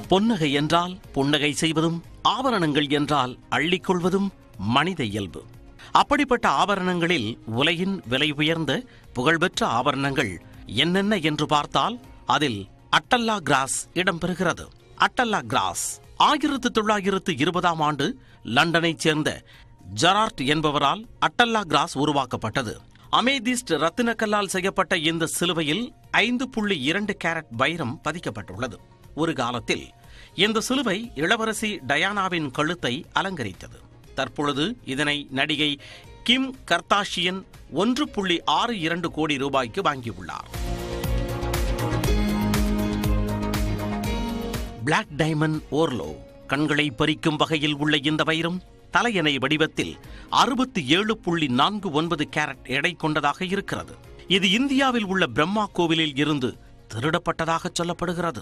பொன்னகை என்றால் புன்னகை செய்வதும் ஆபரணங்கள் என்றால் அள்ளிக்கொள்வதும் மனித இயல்பு அப்படிப்பட்ட ஆபரணங்களில் உலகின் விலை உயர்ந்த புகழ்பெற்ற ஆபரணங்கள் என்னென்ன என்று பார்த்தால் அதில் அட்டல்லா கிராஸ் இடம்பெறுகிறது அட்டல்லா கிராஸ் ஆயிரத்து தொள்ளாயிரத்து இருபதாம் ஆண்டு லண்டனைச் சேர்ந்த ஜெரார்ட் என்பவரால் அட்டல்லா கிராஸ் உருவாக்கப்பட்டது அமேதிஸ்ட் ரத்தினக்கல்லால் செய்யப்பட்ட இந்த சிலுவையில் ஐந்து புள்ளி இரண்டு கேரட் வைரம் பதிக்கப்பட்டுள்ளது ஒரு காலத்தில் இந்த சிலுவை இளவரசி டயானாவின் கழுத்தை அலங்கரித்தது தற்பொழுது இதனை நடிகை கிம் கர்தாஷியன் ஒன்று புள்ளி ஆறு இரண்டு கோடி ரூபாய்க்கு வாங்கியுள்ளார் பிளாக் டைமண்ட் ஓர்லோ கண்களை பறிக்கும் வகையில் உள்ள இந்த வைரம் தலையணை வடிவத்தில் அறுபத்தி ஏழு புள்ளி நான்கு ஒன்பது கேரட் எடை கொண்டதாக இருக்கிறது இது இந்தியாவில் உள்ள பிரம்மா கோவிலில் இருந்து திருடப்பட்டதாக சொல்லப்படுகிறது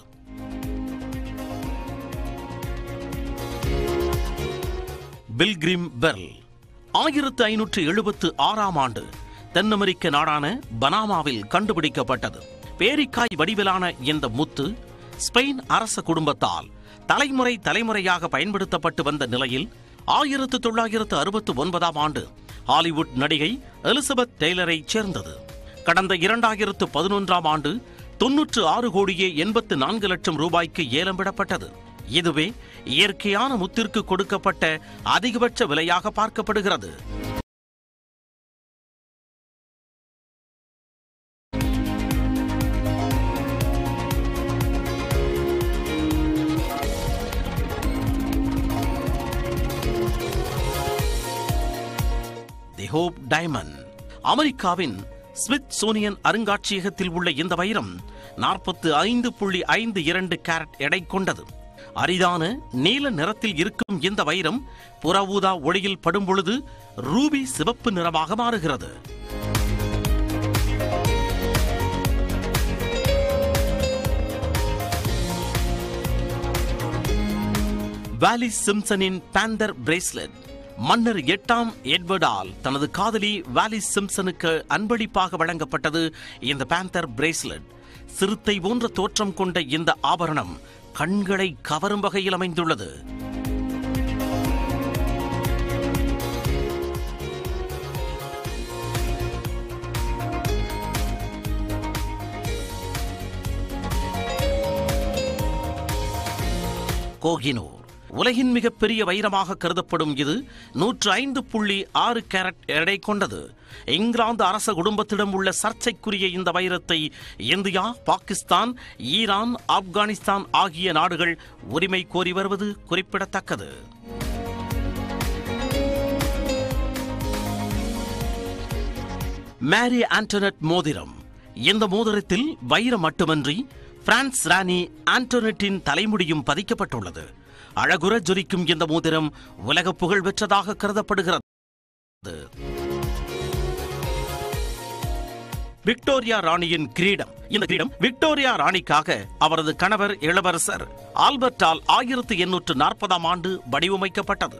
பில்கிரிம் பெர்ல் ஆயிரத்து ஐநூற்று எழுபத்து ஆறாம் ஆண்டு தென் அமெரிக்க நாடான பனாமாவில் கண்டுபிடிக்கப்பட்டது பேரிக்காய் வடிவிலான இந்த முத்து ஸ்பெயின் அரச குடும்பத்தால் தலைமுறை தலைமுறையாக பயன்படுத்தப்பட்டு வந்த நிலையில் ஆயிரத்து தொள்ளாயிரத்து அறுபத்து ஒன்பதாம் ஆண்டு ஹாலிவுட் நடிகை எலிசபெத் டெய்லரை சேர்ந்தது கடந்த இரண்டாயிரத்து பதினொன்றாம் ஆண்டு தொன்னூற்று ஆறு கோடியே எண்பத்து நான்கு லட்சம் ரூபாய்க்கு ஏலம் விடப்பட்டது இதுவே இயற்கையான முத்திற்கு கொடுக்கப்பட்ட அதிகபட்ச விலையாக பார்க்கப்படுகிறது தி ஹோப் டைமண்ட் அமெரிக்காவின் ஸ்மித்சோனியன் அருங்காட்சியகத்தில் உள்ள இந்த வைரம் நாற்பத்து ஐந்து புள்ளி ஐந்து இரண்டு கேரட் எடை கொண்டது அரிதான நீல நிறத்தில் இருக்கும் இந்த வைரம் புற ஊதா ஒளியில் படும் பொழுது ரூபி சிவப்பு நிறமாக மாறுகிறது வாலி சிம்சனின் பேந்தர் பிரேஸ்லெட் மன்னர் எட்டாம் எட்வர்டால் தனது காதலி வாலி சிம்சனுக்கு அன்பளிப்பாக வழங்கப்பட்டது இந்த பேந்தர் பிரேஸ்லெட் சிறுத்தை போன்ற தோற்றம் கொண்ட இந்த ஆபரணம் கண்களை கவரும் வகையில் அமைந்துள்ளது கோகினூர் உலகின் மிகப்பெரிய வைரமாக கருதப்படும் இது நூற்று ஐந்து புள்ளி ஆறு கேரட் எடை கொண்டது இங்கிலாந்து அரச குடும்பத்திடம் உள்ள சர்ச்சைக்குரிய இந்த வைரத்தை இந்தியா பாகிஸ்தான் ஈரான் ஆப்கானிஸ்தான் ஆகிய நாடுகள் உரிமை கோரி வருவது குறிப்பிடத்தக்கது மேரி ஆண்டனட் மோதிரம் இந்த மோதிரத்தில் வைரம் மட்டுமன்றி பிரான்ஸ் ராணி ஆண்டோனட்டின் தலைமுடியும் பதிக்கப்பட்டுள்ளது அழகுற ஜொலிக்கும் இந்த மோதிரம் உலக புகழ் பெற்றதாக கருதப்படுகிறது விக்டோரியா ராணியின் கிரீடம் இந்த கிரீடம் விக்டோரியா ராணிக்காக அவரது கணவர் இளவரசர் ஆல்பர்டால் ஆயிரத்து எண்ணூற்று நாற்பதாம் ஆண்டு வடிவமைக்கப்பட்டது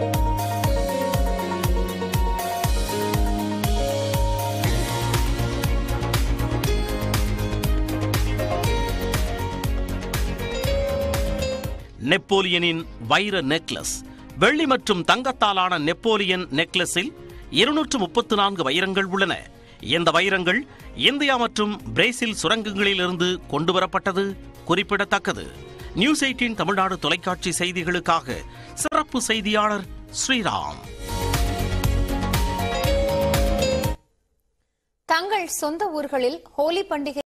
நெப்போலியனின் வைர நெக்லஸ் வெள்ளி மற்றும் தங்கத்தாலான நெப்போலியன் நெக்லஸில் இருநூற்று முப்பத்து நான்கு வைரங்கள் உள்ளன இந்த வைரங்கள் இந்தியா மற்றும் பிரேசில் சுரங்கங்களிலிருந்து கொண்டு வரப்பட்டது குறிப்பிடத்தக்கது நியூஸ் எயிட்டின் தமிழ்நாடு தொலைக்காட்சி செய்திகளுக்காக சிறப்பு செய்தியாளர் ஸ்ரீராம் தங்கள் சொந்த ஊர்களில் ஹோலி பண்டிகை